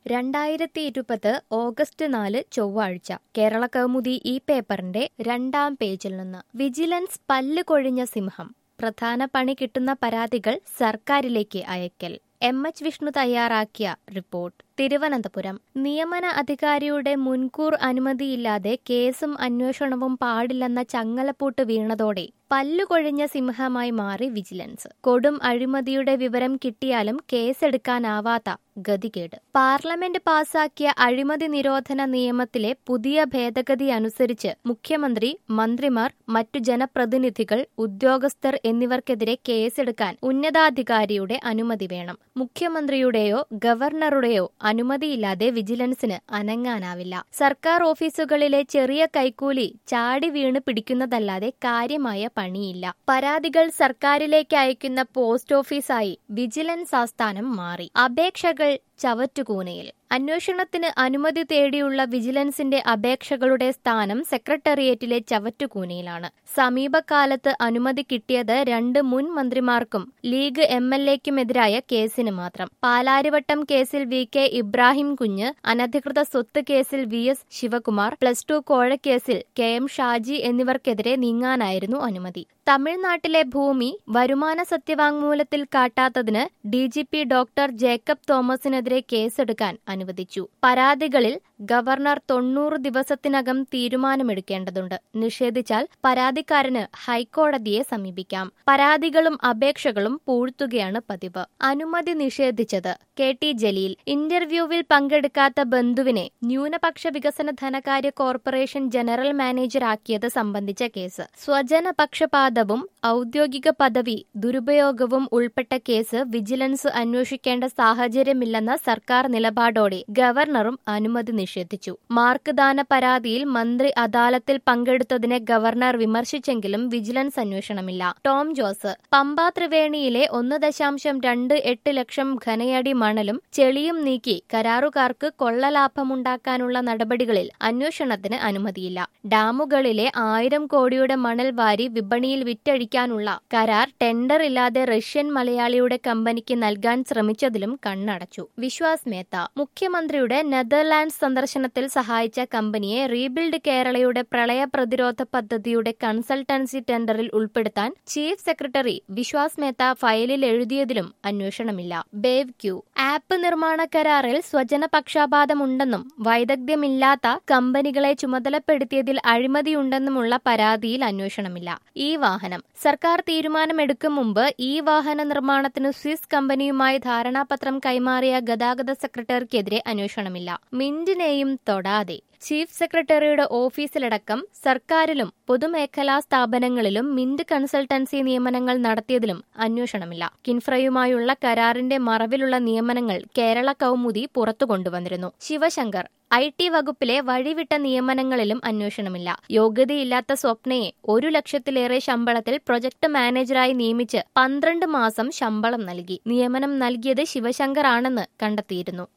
രണ്ടായിരത്തി ഇരുപത് ഓഗസ്റ്റ് നാല് ചൊവ്വാഴ്ച കേരള കൗമുദി ഈ പേപ്പറിന്റെ രണ്ടാം പേജിൽ നിന്ന് വിജിലൻസ് പല്ല് കൊഴിഞ്ഞ സിംഹം പ്രധാന പണി കിട്ടുന്ന പരാതികൾ സർക്കാരിലേക്ക് അയക്കൽ എം എച്ച് വിഷ്ണു തയ്യാറാക്കിയ റിപ്പോർട്ട് തിരുവനന്തപുരം നിയമന അധികാരിയുടെ മുൻകൂർ അനുമതിയില്ലാതെ കേസും അന്വേഷണവും പാടില്ലെന്ന ചങ്ങലപ്പൂട്ട് വീണതോടെ പല്ലുകൊഴിഞ്ഞ സിംഹമായി മാറി വിജിലൻസ് കൊടും അഴിമതിയുടെ വിവരം കിട്ടിയാലും കേസെടുക്കാനാവാത്ത ഗതികേട് പാർലമെന്റ് പാസാക്കിയ അഴിമതി നിരോധന നിയമത്തിലെ പുതിയ ഭേദഗതി അനുസരിച്ച് മുഖ്യമന്ത്രി മന്ത്രിമാർ മറ്റു ജനപ്രതിനിധികൾ ഉദ്യോഗസ്ഥർ എന്നിവർക്കെതിരെ കേസെടുക്കാൻ ഉന്നതാധികാരിയുടെ അനുമതി വേണം മുഖ്യമന്ത്രിയുടെയോ ഗവർണറുടെയോ അനുമതിയില്ലാതെ വിജിലൻസിന് അനങ്ങാനാവില്ല സർക്കാർ ഓഫീസുകളിലെ ചെറിയ കൈക്കൂലി ചാടി വീണ് പിടിക്കുന്നതല്ലാതെ കാര്യമായ പണിയില്ല പരാതികൾ സർക്കാരിലേക്ക് അയക്കുന്ന പോസ്റ്റ് ഓഫീസായി വിജിലൻസ് ആസ്ഥാനം മാറി അപേക്ഷകൾ ചവറ്റുകൂനയിൽ അന്വേഷണത്തിന് അനുമതി തേടിയുള്ള വിജിലൻസിന്റെ അപേക്ഷകളുടെ സ്ഥാനം സെക്രട്ടേറിയറ്റിലെ ചവറ്റുകൂനയിലാണ് സമീപകാലത്ത് അനുമതി കിട്ടിയത് രണ്ട് മുൻ മന്ത്രിമാർക്കും ലീഗ് എം എൽ എക്കുമെതിരായ കേസിന് മാത്രം പാലാരിവട്ടം കേസിൽ വി കെ ഇബ്രാഹിം കുഞ്ഞ് അനധികൃത സ്വത്ത് കേസിൽ V S Sivakumar plus two കോഴക്കേസിൽ കെ എം ഷാജി എന്നിവർക്കെതിരെ നീങ്ങാനായിരുന്നു അനുമതി തമിഴ്നാട്ടിലെ ഭൂമി വരുമാന സത്യവാങ്മൂലത്തിൽ കാട്ടാത്തതിന് D G P doctor Jacob തോമസിനെതിരെ കേസെടുക്കാൻ അനുവദിച്ചു പരാതികളിൽ ഗവർണർ തൊണ്ണൂറ് ദിവസത്തിനകം തീരുമാനമെടുക്കേണ്ടതുണ്ട് നിഷേധിച്ചാൽ പരാതിക്കാരന് ഹൈക്കോടതിയെ സമീപിക്കാം പരാതികളും അപേക്ഷകളും പൂഴ്ത്തുകയാണ് പതിവ് അനുമതി നിഷേധിച്ചത് കെ ടി ജലീൽ ഇന്റർവ്യൂവിൽ പങ്കെടുക്കാത്ത ബന്ധുവിനെ ന്യൂനപക്ഷ വികസന ധനകാര്യ കോർപ്പറേഷൻ ജനറൽ മാനേജറാക്കിയത് സംബന്ധിച്ച കേസ് സ്വജനപക്ഷപാതവും ഔദ്യോഗിക പദവി ദുരുപയോഗവും ഉൾപ്പെട്ട കേസ് വിജിലൻസ് അന്വേഷിക്കേണ്ട സാഹചര്യമില്ലെന്ന സർക്കാർ നിലപാടോടെ ഗവർണറും അനുമതി നിഷേധിച്ചു മാർക്ക് ദാന പരാതിയിൽ മന്ത്രി അദാലത്തിൽ പങ്കെടുത്തതിനെ ഗവർണർ വിമർശിച്ചെങ്കിലും വിജിലൻസ് അന്വേഷണമില്ല ടോം ജോസ് പമ്പ ത്രിവേണിയിലെ ഒന്ന് ദശാംശം രണ്ട് എട്ട് ലക്ഷം ഘനയടി മണലും ചെളിയും നീക്കി കരാറുകാർക്ക് കൊള്ളലാഭമുണ്ടാക്കാനുള്ള നടപടികളിൽ അന്വേഷണത്തിന് അനുമതിയില്ല ഡാമുകളിലെ ആയിരം കോടിയുടെ മണൽ വാരി വിപണിയിൽ വിറ്റഴിക്കാനുള്ള കരാർ ടെൻഡർ ഇല്ലാതെ റഷ്യൻ മലയാളിയുടെ കമ്പനിക്ക് നൽകാൻ ശ്രമിച്ചതിലും കണ്ണടച്ചു വിശ്വാസ് മേത്ത മുഖ്യമന്ത്രിയുടെ നെതർലാൻഡ്സ് സന്ദർശനത്തിൽ സഹായിച്ച കമ്പനിയെ റീബിൽഡ് കേരളയുടെ പ്രളയ പ്രതിരോധ പദ്ധതിയുടെ കൺസൾട്ടൻസി ടെൻഡറിൽ ഉൾപ്പെടുത്താൻ ചീഫ് സെക്രട്ടറി വിശ്വാസ് മേത്ത ഫയലിൽ എഴുതിയതിലും അന്വേഷണമില്ല ബേവ് ക്യൂ ആപ്പ് നിർമ്മാണ കരാറിൽ സ്വജന പക്ഷാപാതമുണ്ടെന്നും വൈദഗ്ധ്യമില്ലാത്ത കമ്പനികളെ ചുമതലപ്പെടുത്തിയതിൽ അഴിമതിയുണ്ടെന്നുമുള്ള പരാതിയിൽ അന്വേഷണമില്ല ഈ വാഹനം സർക്കാർ തീരുമാനമെടുക്കും മുമ്പ് ഈ വാഹന നിർമ്മാണത്തിന് സ്വിസ് കമ്പനിയുമായി ധാരണാപത്രം കൈമാറിയ ഗതാഗത സെക്രട്ടറിക്കെതിരെ അന്വേഷണമില്ല മിന്റിനെയും തൊടാതെ ചീഫ് സെക്രട്ടറിയുടെ ഓഫീസിലടക്കം സർക്കാരിലും പൊതുമേഖലാ സ്ഥാപനങ്ങളിലും മിന്റ് കൺസൾട്ടൻസി നിയമനങ്ങൾ നടത്തിയതിലും അന്വേഷണമില്ല കിൻഫ്രയുമായുള്ള കരാറിന്റെ മറവിലുള്ള നിയമനങ്ങൾ കേരള കൗമുദി പുറത്തു കൊണ്ടുവന്നിരുന്നു ശിവശങ്കർ ഐ ടി വകുപ്പിലെ വഴിവിട്ട നിയമനങ്ങളിലും അന്വേഷണമില്ല യോഗ്യതയില്ലാത്ത സ്വപ്നയെ ഒരു ലക്ഷത്തിലേറെ ശമ്പളത്തിൽ പ്രൊജക്ട് മാനേജറായി നിയമിച്ച് പന്ത്രണ്ട് മാസം ശമ്പളം നൽകി നിയമനം നൽകിയത് ശിവശങ്കർ ആണെന്ന് കണ്ടെത്തിയിരുന്നു